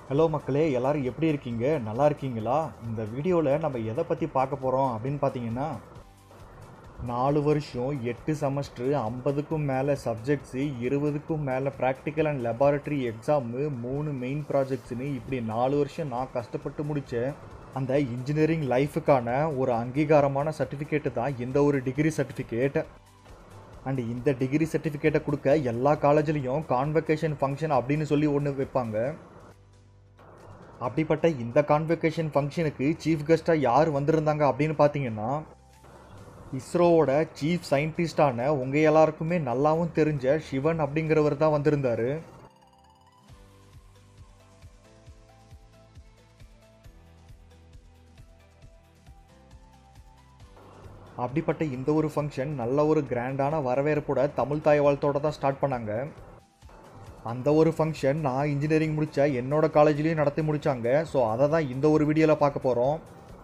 Hello மக்களே எல்லாரும் எப்படி இருக்கீங்க நல்லா இருக்கீங்களா இந்த வீடியோவில் நம்ம எதை பற்றி பார்க்க போகிறோம் அப்படின்னு பார்த்தீங்கன்னா நாலு வருஷம் எட்டு செமஸ்டர் ஐம்பதுக்கும் மேலே சப்ஜெக்ட்ஸு இருபதுக்கும் மேலே ப்ராக்டிக்கல் அண்ட் லெபார்ட்டரி எக்ஸாமு மூணு மெயின் ப்ராஜெக்ட்ஸ்னு இப்படி நாலு வருஷம் நான் கஷ்டப்பட்டு முடித்தேன் அந்த இன்ஜினியரிங் லைஃபுக்கான ஒரு அங்கீகாரமான சர்டிஃபிகேட்டு தான் இந்த ஒரு டிகிரி சர்டிஃபிகேட் அண்ட் இந்த டிகிரி சர்டிஃபிகேட்டை கொடுக்க எல்லா காலேஜ்லேயும் கான்வெகேஷன் ஃபங்க்ஷன் அப்படின்னு சொல்லி ஒன்று வைப்பாங்க அப்படிப்பட்ட இந்த கான்வெகேஷன் ஃபங்க்ஷனுக்கு சீஃப் கெஸ்ட்டாக யார் வந்திருந்தாங்க அப்படின்னு பார்த்தீங்கன்னா இஸ்ரோவோட சீஃப் சயின்டிஸ்டான உங்கள் எல்லாருக்குமே நல்லாவும் தெரிஞ்ச சிவன் அப்படிங்கிறவர் தான் வந்திருந்தார் அப்படிப்பட்ட இந்த ஒரு ஃபங்க்ஷன் நல்ல ஒரு கிராண்டான வரவேற்போட தமிழ் தாய் வாழ்த்தோட தான் ஸ்டார்ட் பண்ணாங்க அந்த ஒரு ஃபங்க்ஷன் நான் இன்ஜினியரிங் முடித்த என்னோட காலேஜ்லேயும் நடத்தி முடித்தாங்க ஸோ அதை தான் இந்த ஒரு வீடியோவில் பார்க்க போகிறோம்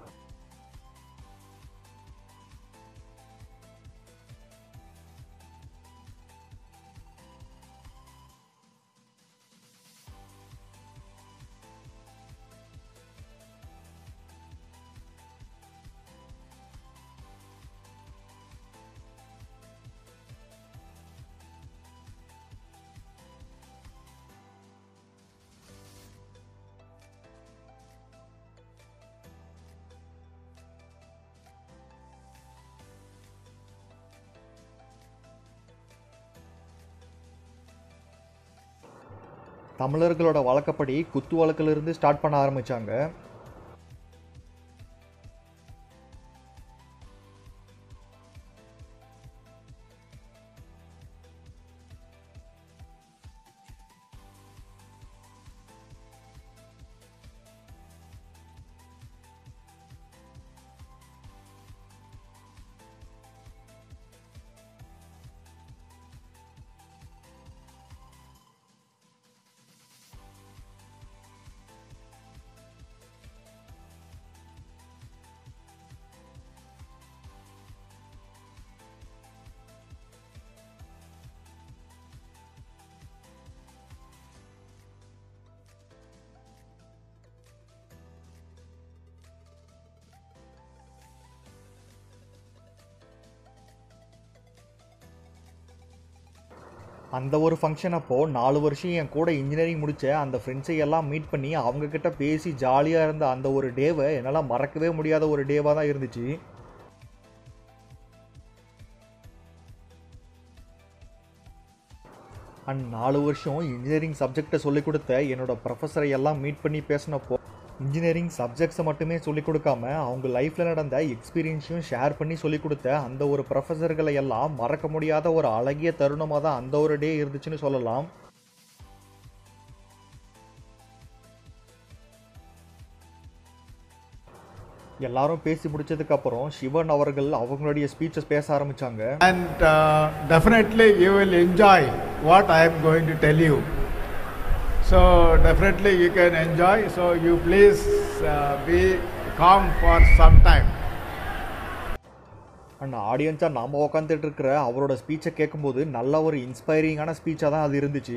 தமிழர்களோட வழக்கப்படி குத்து வழக்கிலிருந்து ஸ்டார்ட் பண்ண ஆரம்பித்தாங்க அந்த ஒரு ஃபங்க்ஷன் அப்போது நாலு வருஷம் என் கூட இன்ஜினியரிங் முடித்த அந்த ஃப்ரெண்ட்ஸை எல்லாம் மீட் பண்ணி அவங்கக்கிட்ட பேசி ஜாலியாக இருந்த அந்த ஒரு டேவை என்னால் மறக்கவே முடியாத ஒரு டேவாக தான் இருந்துச்சு அண்ட் நாலு வருஷம் இன்ஜினியரிங் சப்ஜெக்டை சொல்லிக் கொடுத்த என்னோட ப்ரொஃபஸரை எல்லாம் மீட் பண்ணி பேசினப்போ இன்ஜினியரிங் சப்ஜெக்ட்ஸை மட்டுமே சொல்லிக் கொடுக்காம அவங்க லைஃப்பில் நடந்த எக்ஸ்பீரியன்ஸையும் ஷேர் பண்ணி சொல்லிக் கொடுத்த அந்த ஒரு ப்ரொஃபஸர்களை எல்லாம் மறக்க முடியாத ஒரு அழகிய தருணமாக தான் அந்த ஒரு டே இருந்துச்சுன்னு சொல்லலாம் எல்லாரும் பேசி முடிச்சதுக்கு அப்புறம் சிவன் அவர்கள் அவங்களுடைய ஸ்பீச்சஸ் பேச ஆரம்பிச்சாங்க and uh, definitely you will enjoy what I am going to tell you. So definitely you can enjoy. So you please uh, be calm for some time. And ஆடியன்ஸாக நாம் உட்காந்துட்டு இருக்கிற அவரோட ஸ்பீச்சை கேட்கும்போது நல்ல ஒரு இன்ஸ்பைரிங்கான ஸ்பீச்சாக தான் அது இருந்துச்சு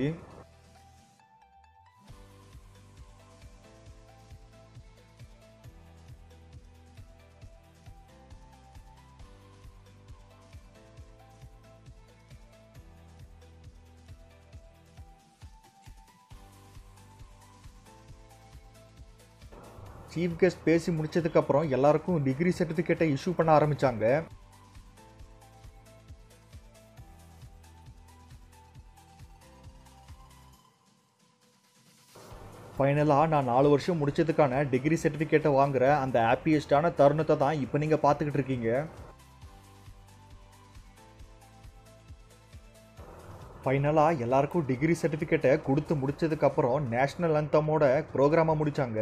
சீஃப் கெஸ்ட் பேசி முடிச்சதுக்கப்புறம் எல்லாருக்கும் டிகிரி சர்டிஃபிகேட்டை இஷ்யூ பண்ண ஆரம்பித்தாங்க ஃபைனலாக நான் நாலு வருஷம் முடிச்சதுக்கான டிகிரி சர்டிஃபிகேட்டை வாங்குற அந்த ஹாப்பியஸ்டான தருணத்தை தான் இப்போ நீங்கள் பார்த்துக்கிட்டு இருக்கீங்க ஃபைனலாக எல்லாருக்கும் டிகிரி சர்டிஃபிகேட்டை கொடுத்து முடிச்சதுக்கப்புறம் நேஷ்னல் அந்தமோட ப்ரோக்ராமை முடித்தாங்க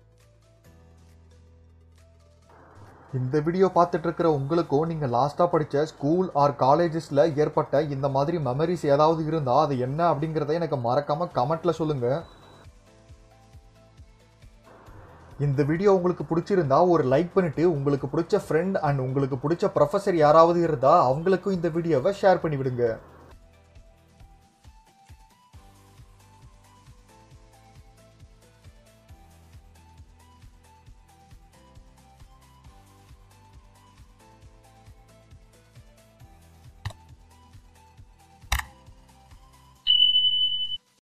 இந்த வீடியோ பார்த்துட்டு இருக்கிற உங்களுக்கும் நீங்கள் லாஸ்ட்டாக படித்த ஸ்கூல் ஆர் காலேஜஸில் ஏற்பட்ட இந்த மாதிரி மெமரிஸ் ஏதாவது இருந்தால் அது என்ன அப்படிங்கிறத எனக்கு மறக்காமல் கமெண்ட்டில் சொல்லுங்கள் இந்த வீடியோ உங்களுக்கு பிடிச்சிருந்தா ஒரு லைக் பண்ணிட்டு உங்களுக்கு பிடிச்ச ஃப்ரெண்ட் அண்ட் உங்களுக்கு பிடிச்ச ப்ரொஃபஸர் யாராவது இருந்தால் அவங்களுக்கும் இந்த வீடியோவை ஷேர் பண்ணி விடுங்க